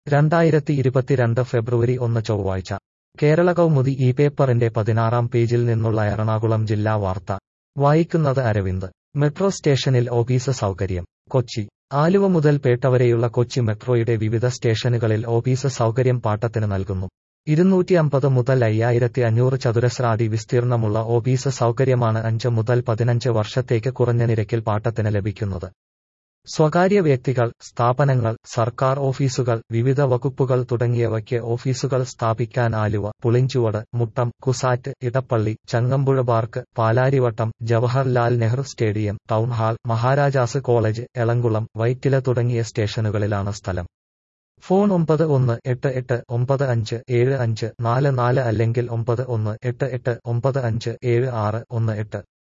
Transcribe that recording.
രണ്ടായിരത്തി ഇരുപത്തിരണ്ട് ഫെബ്രുവരി ഒന്ന് ചൊവ്വാഴ്ച കേരള കൗമുദി ഈ പേപ്പറിന്റെ പതിനാറാം പേജിൽ നിന്നുള്ള എറണാകുളം ജില്ലാ വാർത്ത വായിക്കുന്നത് അരവിന്ദ് മെട്രോ സ്റ്റേഷനിൽ ഓഫീസ് സൗകര്യം കൊച്ചി ആലുവ മുതൽ പേട്ട വരെയുള്ള കൊച്ചി മെട്രോയുടെ വിവിധ സ്റ്റേഷനുകളിൽ ഓഫീസ് സൗകര്യം പാട്ടത്തിന് നൽകുന്നു ഇരുന്നൂറ്റി അമ്പത് മുതൽ അയ്യായിരത്തി അഞ്ഞൂറ് ചതുരശ്ര അടി വിസ്തീർണമുള്ള ഓഫീസ് സൗകര്യമാണ് അഞ്ച് മുതൽ പതിനഞ്ച് വർഷത്തേക്ക് കുറഞ്ഞ നിരക്കിൽ പാട്ടത്തിന് ലഭിക്കുന്നത് സ്വകാര്യ വ്യക്തികൾ സ്ഥാപനങ്ങൾ സർക്കാർ ഓഫീസുകൾ വിവിധ വകുപ്പുകൾ തുടങ്ങിയവയ്ക്ക് ഓഫീസുകൾ സ്ഥാപിക്കാൻ Aluva Pulinchuvadu Muttom CUSAT Edappally Changampuzha park Palarivattom Jawaharlal Nehru stadium town hall Maharajas college Elamkulam Vyttila തുടങ്ങിയ സ്റ്റേഷനുകളിലാണ് സ്ഥലം ഫോൺ ഒമ്പത് ഒന്ന് എട്ട് എട്ട് ഒമ്പത് അഞ്ച് ഏഴ് അഞ്ച് നാല് നാല് അല്ലെങ്കിൽ ഒമ്പത് ഒന്ന് എട്ട് എട്ട് ഒമ്പത് അഞ്ച് ഏഴ് ആറ് ഒന്ന് എട്ട്